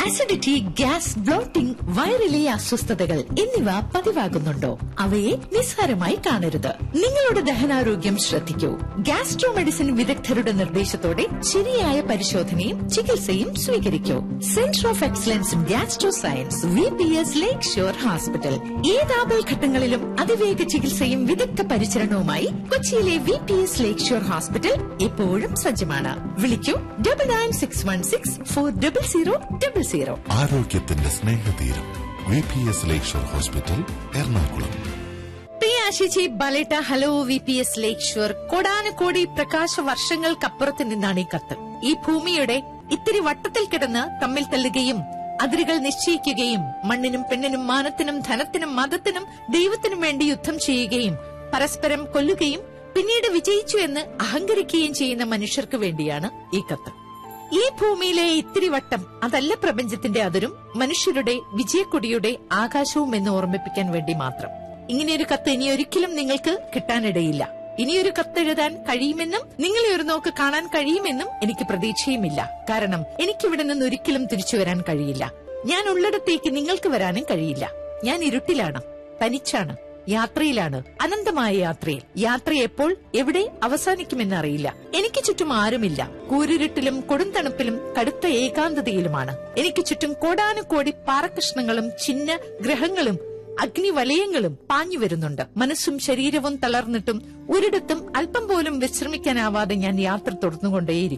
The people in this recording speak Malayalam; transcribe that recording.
അസിഡിറ്റി ഗ്യാസ് ബ്ലോട്ടിംഗ് വയറിലെ അസ്വസ്ഥതകൾ എന്നിവ പതിവാകുന്നുണ്ടോ അവയെ നിസ്സാരമായി കാണരുത് നിങ്ങളുടെ ദഹനാരോഗ്യം ശ്രദ്ധിക്കൂ ഗ്യാസ്ട്രോ മെഡിസിൻ വിദഗ്ധരുടെ നിർദ്ദേശത്തോടെ ശരിയായ പരിശോധനയും ചികിത്സയും സ്വീകരിക്കൂ centre of excellence in gastro science V P S lakeshore hospital ഏത് ആപൽഘട്ടങ്ങളിലും അതിവേഗ ചികിത്സയും വിദഗ്ധ പരിചരണവുമായി കൊച്ചിയിലെ V P S lakeshore hospital എപ്പോഴും സജ്ജമാണ് വിളിക്കൂ double nine six one six four double zero double zero ആരോഗ്യത്തിന്റെ സ്നേഹതീരം V P S lakeshore hospital Ernakulam പ്രിയ ആശിച്ചി ബലേട്ട hello V P S lakeshore കോടാനുകോടി പ്രകാശ വർഷങ്ങൾക്കപ്പുറത്ത് നിന്നാണ് ഈ കത്ത് ഈ ഭൂമിയുടെ ഇത്തിരി വട്ടത്തിൽ കിടന്ന് തമ്മിൽ തല്ലുകയും അതിരുകൾ നിശ്ചയിക്കുകയും മണ്ണിനും പെണ്ണിനും മാനത്തിനും ധനത്തിനും മതത്തിനും ദൈവത്തിനും വേണ്ടി യുദ്ധം ചെയ്യുകയും പരസ്പരം കൊല്ലുകയും പിന്നീട് വിജയിച്ചു എന്ന് അഹങ്കരിക്കുകയും ചെയ്യുന്ന മനുഷ്യർക്ക് വേണ്ടിയാണ് ഈ കത്ത് ഈ ഭൂമിയിലെ ഇത്തിരി വട്ടം അതല്ല പ്രപഞ്ചത്തിന്റെ അതിരും മനുഷ്യരുടെ വിജയക്കൊടിയുടെ ആകാശവും എന്ന് ഓർമ്മിപ്പിക്കാൻ വേണ്ടി മാത്രം ഇങ്ങനെയൊരു കത്ത് ഇനി ഒരിക്കലും നിങ്ങൾക്ക് കിട്ടാനിടയില്ല ഇനിയൊരു കത്തെഴുതാൻ കഴിയുമെന്നും നിങ്ങളെ ഒരു നോക്ക് കാണാൻ കഴിയുമെന്നും എനിക്ക് പ്രതീക്ഷയുമില്ല കാരണം എനിക്കിവിടെ നിന്ന് ഒരിക്കലും തിരിച്ചു വരാൻ കഴിയില്ല ഞാൻ ഉള്ളിടത്തേക്ക് നിങ്ങൾക്ക് വരാനും കഴിയില്ല ഞാൻ ഇരുട്ടിലാണ് തനിച്ചാണ് യാത്രയിലാണ് അനന്തമായ യാത്രയിൽ യാത്ര എപ്പോൾ എവിടെ അവസാനിക്കുമെന്ന് അറിയില്ല എനിക്ക് ചുറ്റും ആരുമില്ല കൂരിരുട്ടിലും കൊടുന്തണുപ്പിലും കടുത്ത ഏകാന്തതയിലുമാണ് എനിക്ക് ചുറ്റും കോടാനുകോടി പാറകഷ്ണങ്ങളും ചിഹ്ന ഗ്രഹങ്ങളും അഗ്നിവലയങ്ങളും പാഞ്ഞു വരുന്നുണ്ട് മനസ്സും ശരീരവും തളർന്നിട്ടും ഒരിടത്തും അല്പം പോലും വിശ്രമിക്കാനാവാതെ ഞാൻ യാത്ര തുടർന്നുകൊണ്ടേയിരിക്കും